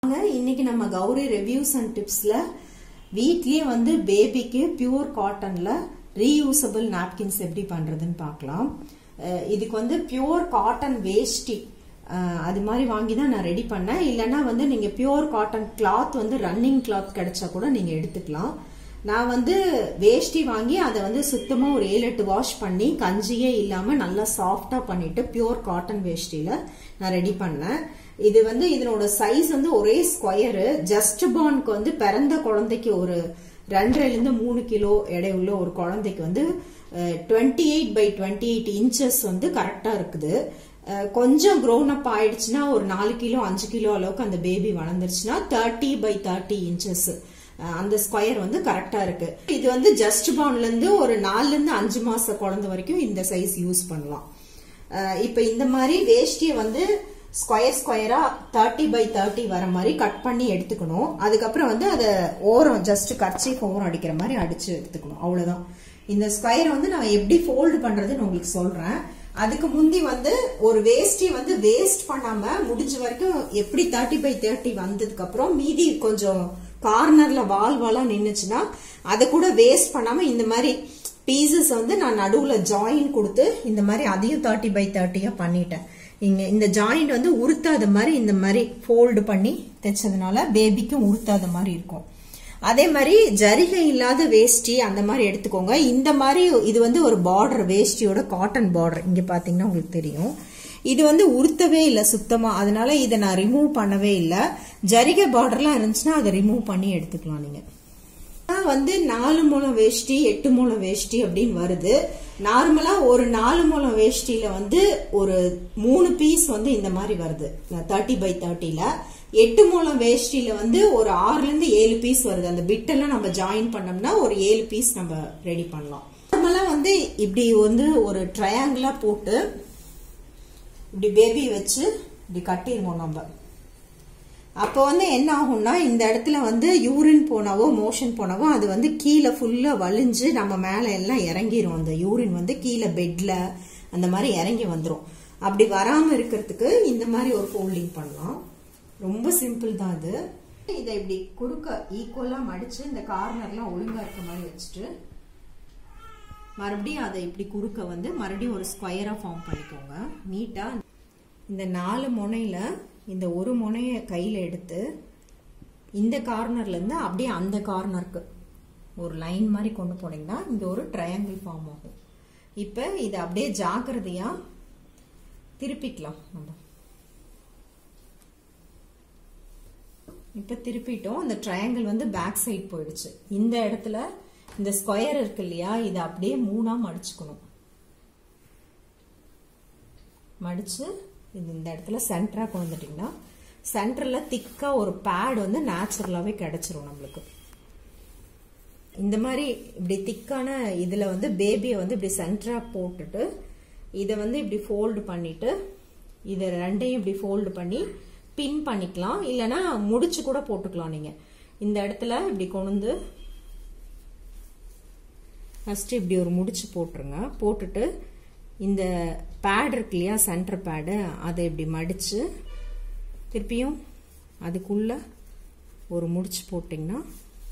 இன்னைக்கு நம்ம Gowri reviews and டிப்ஸ்ல வீட்லயே வந்து பேபிக்கு பியூர் காட்டன்ல ரீயூசபிள் நாப்கின்ஸ் எப்படி பண்றதுன்னு பார்க்கலாம் அஹ் இதுக்கு வந்து பியூர் காட்டன் வேஷ்டி அஹ் அது மாதிரி வாங்கி தான் நான் ரெடி பண்ணேன் இல்லைன்னா வந்து நீங்க பியூர் காட்டன் கிளாத் வந்து ரன்னிங் கிளாத் கிடைச்சா கூட நீங்க எடுத்துக்கலாம் நான் வந்து வேஷ்டி வாங்கி அதை வந்து சுத்தமா ஒரு ஏழு எட்டு வாஷ் பண்ணி கஞ்சியே இல்லாம நல்லா சாஃப்டா பண்ணிட்டு பியூர் காட்டன் வேஷ்டியில நான் ரெடி பண்ணேன் இது வந்து இதனோட சைஸ் வந்து ஒரே ஸ்கொயரு ஜஸ்ட் பார்னுக்கு வந்து பிறந்த குழந்தைக்கு ஒரு ரெண்டரைல இருந்து மூணு கிலோ எடை உள்ள ஒரு குழந்தைக்கு வந்து twenty eight by twenty eight inches வந்து கரெக்டா இருக்குது அஹ் கொஞ்சம் க்ரோன் அப் ஆயிடுச்சுன்னா ஒரு நாலு கிலோ அஞ்சு கிலோ அளவுக்கு அந்த பேபி வளர்ந்துருச்சுன்னா தேர்ட்டி பை தேர்ட்டி இன்ச்சஸ் அந்த ஸ்கொயர் வந்து கரெக்டா இருக்கு இது வந்து ஜஸ்ட் பார்ன்ல இருந்து ஒரு நாலுல இருந்து அஞ்சு மாச குழந்தை வரைக்கும் இந்த சைஸ் யூஸ் பண்ணலாம் அஹ் இப்ப இந்த மாதிரி வேஷ்டியை வந்து ஸ்கொயர் ஸ்கொயரா தேர்ட்டி பை தேர்ட்டி வர மாதிரி கட் பண்ணி எடுத்துக்கணும் அதுக்கப்புறம் வந்து அதை ஓரம் ஜஸ்ட் கர்ச்சீஃப் ஓரம் அடிக்கிற மாதிரி அடிச்சு எடுத்துக்கணும் அவ்வளவுதான் இந்த ஸ்கொயர் வந்து நான் எப்படி ஃபோல்டு பண்றதுன்னு உங்களுக்கு சொல்றேன் அதுக்கு முந்தி வந்து ஒரு வேஷ்டி வந்து வேஸ்ட் பண்ணாம முடிஞ்ச வரைக்கும் எப்படி தேர்ட்டி பை தேர்ட்டி வந்ததுக்கு அப்புறம் மீதி கொஞ்சம் கார்னர்ல வால் வாலா நின்னுச்சுன்னா அதை கூட வேஸ்ட் பண்ணாம இந்த மாதிரி பீசஸ் வந்து நான் நடுவுல ஜாயின் கொடுத்து இந்த மாதிரி அதையும் தேர்ட்டி பை தேர்ட்டியா பண்ணிட்டேன் இங்க இந்த ஜாயிண்ட் வந்து உருத்தாத மாதிரி இந்த மாதிரி ஃபோல்டு பண்ணி தைச்சதுனால பேபிக்கும் உருத்தாத மாதிரி இருக்கும் அதே மாதிரி ஜரிகை இல்லாத வேஷ்டி அந்த மாதிரி எடுத்துக்கோங்க இந்த மாதிரி இது வந்து ஒரு பார்டர் வேஷ்டியோட காட்டன் பார்டர் இங்க பாத்தீங்கன்னா உங்களுக்கு தெரியும் இது வந்து உருத்தவே இல்லை சுத்தமா அதனால இதை நான் ரிமூவ் பண்ணவே இல்லை ஜரிகை பார்டர்லாம் இருந்துச்சுன்னா அதை ரிமூவ் பண்ணி எடுத்துக்கலாம் நீங்க வந்து நாலு மூலம் வேஷ்டி எட்டு மூலம் வேஷ்டி அப்படின்னு வருது நார்மலா ஒரு நாலு மூலம் வேஷ்டியில வந்து ஒரு மூணு பீஸ் வந்து இந்த மாதிரி வருது தேர்ட்டி பை தேர்ட்டில எட்டு மூலம் வேஷ்டியில வந்து ஒரு ஆறுல இருந்து ஏழு பீஸ் வருது அந்த பிட்டெல்லாம் நம்ம ஜாயின் பண்ணோம்னா ஒரு ஏழு பீஸ் நம்ம ரெடி பண்ணலாம் நார்மலா வந்து இப்படி வந்து ஒரு ட்ரையாங்கிளா போட்டு இப்படி பேபி வச்சு இப்படி கட்டிடுவோம் நம்ம அப்போ வந்து என்ன ஆகும்னா இந்த இடத்துல வந்து யூரின் போனாவோ மோஷன் போனாவோ அது வந்து கீழே ஃபுல்லா வலிஞ்சு நம்ம மேல எல்லாம் இறங்கிரும் அந்த யூரின் வந்து கீழே பெட்ல அந்த மாதிரி இறங்கி வந்துடும் அப்படி வராம இருக்கிறதுக்கு இந்த மாதிரி ஒரு ஃபோல்டிங் பண்ணலாம் ரொம்ப சிம்பிள் தான் அது இதை இப்படி குறுக்க ஈக்குவலா மடிச்சு இந்த கார்னர்லாம் ஒழுங்கா இருக்க மாதிரி வச்சுட்டு மறுபடியும் அதை இப்படி குறுக்க வந்து மறுபடியும் ஒரு ஸ்கொயரா ஃபார்ம் பண்ணிக்கோங்க நீட்டா இந்த நாலு முனையில இந்த ஒரு முனைய கையில எடுத்து இந்த கார்னர்ல இருந்து அப்படியே அந்த கார்னருக்கு ஒரு லைன் மாதிரி கொண்டு போனீங்கன்னா இங்க ஒரு ட்ரையாங்கிள் ஃபார்ம் ஆகும் இப்ப இதை அப்படியே ஜாக்கிரதையா திருப்பிக்கலாம் நம்ம இப்ப திருப்பிட்டோம் அந்த ட்ரையாங்கிள் வந்து பேக் சைடு போயிடுச்சு இந்த இடத்துல இந்த ஸ்கொயர் இருக்கு இல்லையா இதை அப்படியே மூணா மடிச்சுக்கணும் மடிச்சு இது இந்த இடத்துல சென்டரா கொண்டு வந்துட்டீங்கன்னா சென்டர்ல திக்கா ஒரு பேட் வந்து நேச்சுரலாவே கிடைச்சிரும் நம்மளுக்கு இந்த மாதிரி இப்படி திக்கான இதுல வந்து பேபியை வந்து இப்படி சென்டரா போட்டுட்டு இதை வந்து இப்படி ஃபோல்டு பண்ணிட்டு இதை ரெண்டையும் இப்படி ஃபோல்டு பண்ணி பின் பண்ணிக்கலாம் இல்லைன்னா முடிச்சு கூட போட்டுக்கலாம் நீங்க இந்த இடத்துல இப்படி கொண்டு ஃபர்ஸ்ட் இப்படி ஒரு முடிச்சு போட்டுருங்க போட்டுட்டு இந்த பேட் இருக்கு இல்லையா சென்டர் பேடு அதை இப்படி மடிச்சு திருப்பியும் அதுக்குள்ள ஒரு முடிச்சு போட்டிங்கன்னா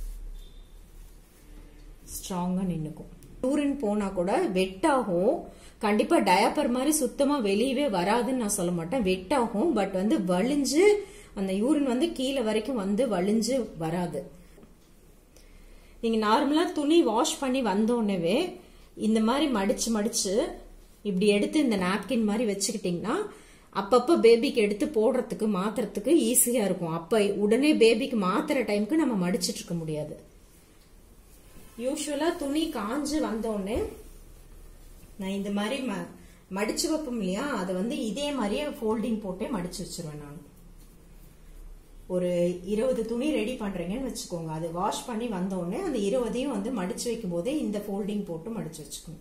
ஸ்ட்ராங்கா நின்னுக்கும் யூரின் போனா கூட வெட் ஆகும் கண்டிப்பா டயப்பர் மாதிரி சுத்தமா வெளியவே வராதுன்னு நான் சொல்ல மாட்டேன் வெட் ஆகும் பட் வந்து வலிஞ்சு அந்த யூரின் வந்து கீழே வரைக்கும் வந்து வலிஞ்சு வராது நீங்க நார்மலா துணி வாஷ் பண்ணி வந்தோடனே இந்த மாதிரி மடிச்சு மடிச்சு இப்படி எடுத்து இந்த நாப்கின் மாதிரி வச்சுக்கிட்டீங்கன்னா அப்பப்ப பேபிக்கு எடுத்து போடுறதுக்கு மாத்துறதுக்கு ஈஸியா இருக்கும் அப்ப உடனே பேபிக்கு மாத்துற டைம்க்கு நம்ம மடிச்சிட்டு இருக்க முடியாது யூஸ்வலா துணி காஞ்சு வந்தோடனே நான் இந்த மாதிரி மடிச்சு வைப்போம் இல்லையா அதை வந்து இதே மாதிரியே ஃபோல்டிங் போட்டே மடிச்சு வச்சிருவேன் நான் ஒரு இருபது துணி ரெடி பண்றீங்கன்னு வச்சுக்கோங்க அது வாஷ் பண்ணி வந்த உடனே அந்த இருபதையும் வந்து மடிச்சு வைக்கும் போதே இந்த ஃபோல்டிங் போட்டு மடிச்சு வச்சுக்கணும்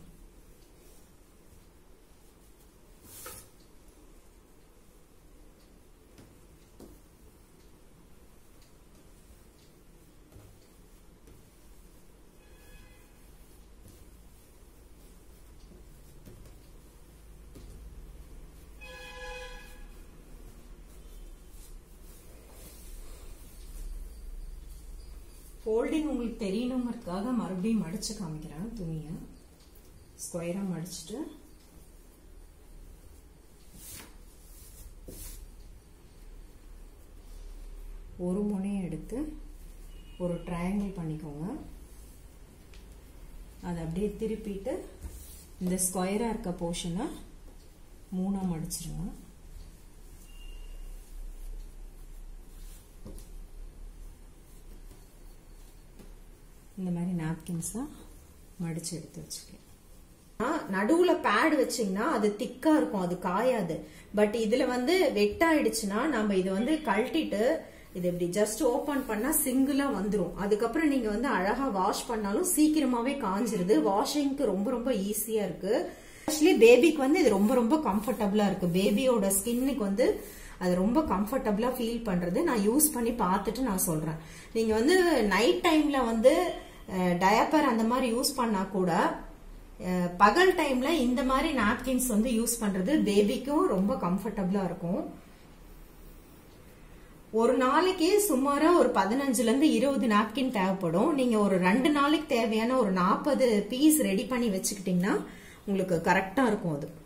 ஃபோல்டிங் உங்களுக்கு தெரியணுங்கிறதுக்காக மறுபடியும் மடிச்சு காமிக்கிறேன் துணியை ஸ்கொயரா மடிச்சுட்டு ஒரு முனையை எடுத்து ஒரு ட்ரையாங்கிள் பண்ணிக்கோங்க அதை அப்படியே திருப்பிட்டு இந்த ஸ்கொயரா இருக்க போர்ஷனை மூணா மடிச்சிருங்க இந்த மாதிரி நாப்கின்ஸாக மடிச்சு எடுத்து வச்சுக்கேன் நடுவுல பேட் வச்சீங்கன்னா அது திக்கா இருக்கும் அது காயாது பட் இதுல வந்து வெட் ஆயிடுச்சுன்னா நம்ம இதை வந்து கழட்டிட்டு இது இப்படி ஜஸ்ட் ஓபன் பண்ணா சிங்கிளா வந்துரும் அதுக்கப்புறம் நீங்க வந்து அழகா வாஷ் பண்ணாலும் சீக்கிரமாவே காஞ்சிருது வாஷிங்க்கு ரொம்ப ரொம்ப ஈஸியா இருக்கு ஆக்சுவலி பேபிக்கு வந்து இது ரொம்ப ரொம்ப கம்ஃபர்டபுளா இருக்கு பேபியோட ஸ்கின்னுக்கு வந்து அது ரொம்ப கம்ஃபர்டபுளா ஃபீல் பண்றது நான் யூஸ் பண்ணி பார்த்துட்டு நான் சொல்றேன் நீங்க வந்து நைட் டைம்ல வந்து டயப்பர் அந்த மாதிரி யூஸ் பண்ணா கூட பகல் டைம்ல இந்த மாதிரி நாப்கின்ஸ் வந்து யூஸ் பண்றது பேபிக்கும் ரொம்ப கம்ஃபர்டபுளா இருக்கும் ஒரு நாளைக்கு சுமாரா ஒரு பதினஞ்சுல இருந்து இருபது நாப்கின் தேவைப்படும் நீங்க ஒரு ரெண்டு நாளைக்கு தேவையான ஒரு நாற்பது பீஸ் ரெடி பண்ணி வச்சுக்கிட்டீங்கன்னா உங்களுக்கு கரெக்டா இருக்கும் அது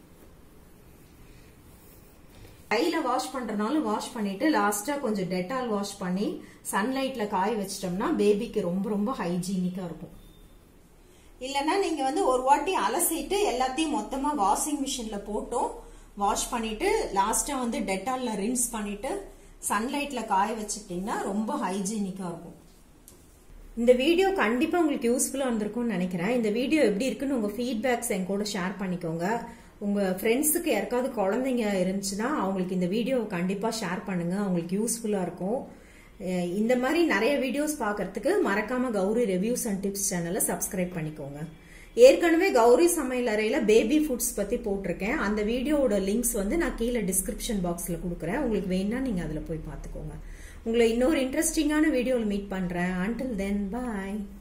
கையில வாஷ் பண்றனாலும் வாஷ் பண்ணிட்டு லாஸ்டா கொஞ்சம் டெட்டால் வாஷ் பண்ணி சன்லைட்ல காய வச்சிட்டோம்னா பேபிக்கு ரொம்ப ரொம்ப ஹைஜீனிக்கா இருக்கும் இல்லைன்னா நீங்க வந்து ஒரு வாட்டி அலசிட்டு எல்லாத்தையும் மொத்தமா வாஷிங் மிஷின்ல போட்டும் வாஷ் பண்ணிட்டு லாஸ்டா வந்து டெட்டால்ல ரின்ஸ் பண்ணிட்டு சன்லைட்ல காய வச்சுட்டீங்கன்னா ரொம்ப ஹைஜீனிக்கா இருக்கும் இந்த வீடியோ கண்டிப்பா உங்களுக்கு யூஸ்ஃபுல்லா இருந்திருக்கும்னு நினைக்கிறேன் இந்த வீடியோ எப்படி இருக்குன்னு உங்க ஃபீட்பேக்ஸ் என் கூட ஷேர் பண்ணிக்கோங்க உங்க ஃப்ரெண்ட்ஸுக்கு யாருக்காவது குழந்தைங்க இருந்துச்சுன்னா அவங்களுக்கு இந்த வீடியோவை கண்டிப்பா ஷேர் பண்ணுங்க அவங்களுக்கு யூஸ்ஃபுல்லா இருக்கும் இந்த மாதிரி நிறைய வீடியோஸ் பார்க்கறதுக்கு மறக்காம கௌரி ரிவ்யூஸ் அண்ட் டிப்ஸ் சேனலை சப்ஸ்கிரைப் பண்ணிக்கோங்க ஏற்கனவே கௌரி சமையல் அறையில பேபி ஃபுட்ஸ் பத்தி போட்டிருக்கேன் அந்த வீடியோவோட லிங்க்ஸ் வந்து நான் கீழே டிஸ்கிரிப்ஷன் பாக்ஸ்ல கொடுக்குறேன் உங்களுக்கு வேணா நீங்க அதுல போய் பார்த்துக்கோங்க உங்களை இன்னொரு இன்ட்ரெஸ்டிங்கான வீடியோவில் மீட் பண்றேன் அண்டில் தென் பாய்